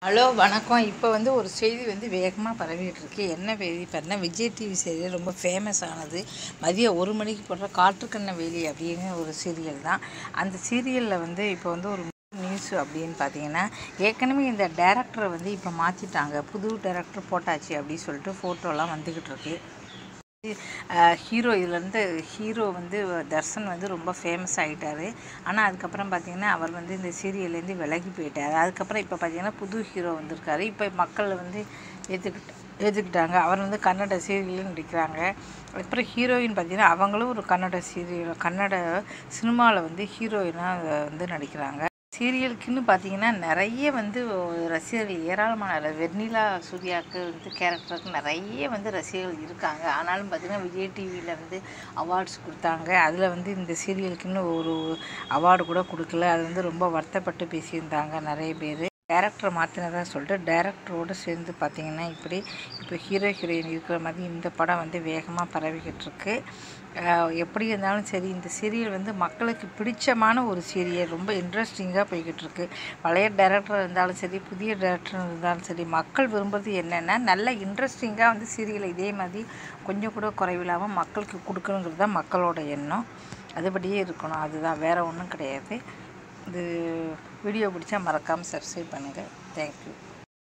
hello வணக்கம் இப்போ வந்து ஒரு செய்தி வந்து வேகமாக பரவிட்டு இருக்கு என்ன செய்தி பார்த்தா விஜய் டிவி சீரியல் ரொம்ப ஃபேமஸ் ஆனது மதியம் ஒரு மணிக்கு போடுற காற்றுக்கண்ண வேலி அப்படின்னு ஒரு சீரியல் தான் அந்த சீரியலில் வந்து இப்போ வந்து ஒரு நியூஸ் அப்படின்னு பார்த்தீங்கன்னா ஏற்கனவே இந்த டேரக்டரை வந்து இப்போ மாற்றிட்டாங்க புது டேரக்டர் போட்டாச்சு அப்படின்னு சொல்லிட்டு ஃபோட்டோலாம் வந்துக்கிட்டு இருக்கு ஹீரோ இதுலேருந்து ஹீரோ வந்து தர்ஷன் வந்து ரொம்ப ஃபேமஸ் ஆகிட்டாரு ஆனால் அதுக்கப்புறம் பார்த்தீங்கன்னா அவர் வந்து இந்த சீரியல்லேருந்து விலகி போயிட்டார் அதுக்கப்புறம் இப்போ பார்த்தீங்கன்னா புது ஹீரோ வந்திருக்காரு இப்போ மக்கள் வந்து ஏற்றுக்கிட்டு ஏற்றுக்கிட்டாங்க அவர் வந்து கன்னட சீரியலில் நடிக்கிறாங்க அப்புறம் ஹீரோயின் பார்த்தீங்கன்னா அவங்களும் ஒரு கன்னட சீரியல் கன்னட சினிமாவில் வந்து ஹீரோயினாக வந்து நடிக்கிறாங்க சீரியலுக்குன்னு பார்த்தீங்கன்னா நிறைய வந்து ரசிகர்கள் ஏராளமான வெண்ணிலா சூர்யாவுக்கு வந்து கேரக்டருக்கு நிறைய வந்து ரசிகர்கள் இருக்காங்க ஆனாலும் பார்த்தீங்கன்னா விஜய் டிவியில் வந்து அவார்ட்ஸ் கொடுத்தாங்க அதில் வந்து இந்த சீரியலுக்குன்னு ஒரு அவார்டு கூட கொடுக்கல அது வந்து ரொம்ப வருத்தப்பட்டு பேசியிருந்தாங்க நிறைய பேர் டேரக்டரை மாற்றினதா சொல்லிட்டு டேரக்டரோடு சேர்ந்து பார்த்தீங்கன்னா இப்படி இப்போ ஹீரோ ஹீரோயின் இருக்கிற மாதிரி இந்த படம் வந்து வேகமாக பரவிக்கிட்டு இருக்கு எப்படி இருந்தாலும் சரி இந்த சீரியல் வந்து மக்களுக்கு பிடிச்சமான ஒரு சீரியல் ரொம்ப இன்ட்ரெஸ்டிங்காக போய்கிட்டு இருக்கு பழைய டேரக்டர் இருந்தாலும் சரி புதிய டேரக்டர் இருந்தாலும் சரி மக்கள் விரும்புறது என்னென்னா நல்ல இன்ட்ரெஸ்டிங்காக வந்து சீரியலை இதே மாதிரி கொஞ்சம் கூட குறைவில்லாமல் மக்களுக்கு கொடுக்கணுங்கிறது தான் மக்களோட எண்ணம் அதுபடியே இருக்கணும் அதுதான் வேறு ஒன்றும் கிடையாது இது வீடியோ பிடிச்சா மறக்காமல் சப்ஸ்கிரைப் பண்ணுங்கள் தேங்க்யூ